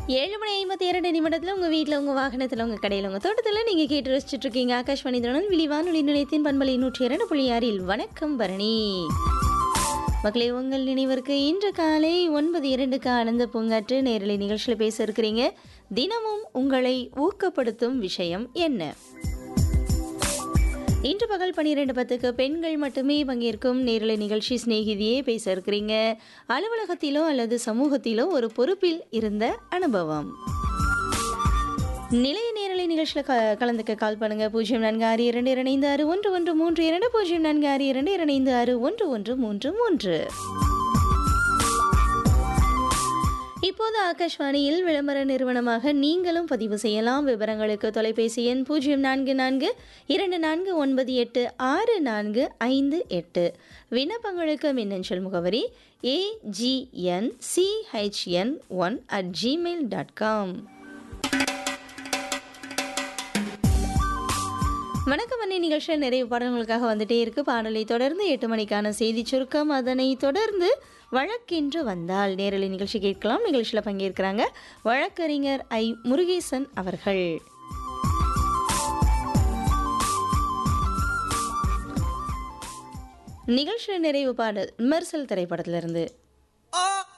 ஏழு மணி ஐம்பத்தி இரண்டு நிமிடத்தில் உங்கள் வீட்டில் உங்கள் வாகனத்தில் உங்கள் கடையில் உங்கள் தோட்டத்தில் நீங்கள் கேட்டு ரசிச்சுட்டு இருக்கீங்க ஆகாஷ்வாணி திறனும் விழிவானொலி நிலையத்தின் பண்பலை நூற்றி இரண்டு புள்ளி ஆறில் வணக்கம் பரணி மக்களே உங்கள் நினைவிற்கு இன்று காலை ஒன்பது இரண்டுக்கு ஆனந்த பூங்காற்று நேரலை நிகழ்ச்சியில் பேச இருக்கிறீங்க தினமும் உங்களை ஊக்கப்படுத்தும் விஷயம் என்ன இன்று பகல் பன்னிரெண்டு பத்துக்கு பெண்கள் மட்டுமே பங்கேற்கும் நேரலை நிகழ்ச்சி சிநேகிதியே பேச இருக்கிறீங்க அலுவலகத்திலோ அல்லது சமூகத்திலோ ஒரு பொறுப்பில் இருந்த அனுபவம் நிலைய நேரலை நிகழ்ச்சியில் க கலந்துக்க கால் பண்ணுங்க பூஜ்ஜியம் நான்கு ஆறு இரண்டு இரண்டு ஆறு ஒன்று ஒன்று மூன்று இரண்டு பூஜ்ஜியம் நான்கு ஆறு இரண்டு இரண்டு ஆறு ஒன்று ஒன்று மூன்று மூன்று இப்போது ஆகாஷ்வாணியில் விளம்பர நிறுவனமாக நீங்களும் பதிவு செய்யலாம் விவரங்களுக்கு தொலைபேசி எண் பூஜ்ஜியம் நான்கு நான்கு இரண்டு நான்கு ஒன்பது எட்டு ஆறு நான்கு ஐந்து எட்டு விண்ணப்பங்களுக்கு மின்னஞ்சல் முகவரி AGN CHN one at Gmail dot com வணக்கம் அண்ணி நிகழ்ச்சியில் நிறைய பாடல்களுக்காக வந்துட்டே இருக்கு பாடலை தொடர்ந்து எட்டு மணிக்கான செய்தி சுருக்கம் அதனை தொடர்ந்து வழக்கென்று வந்தால் நேரலை நிகழ்ச்சி கேட்கலாம் நிகழ்ச்சியில் பங்கேற்கிறாங்க வழக்கறிஞர் ஐ முருகேசன் அவர்கள் நிகழ்ச்சியில் நிறைவு பாடல் விமர்சல் திரைப்படத்திலிருந்து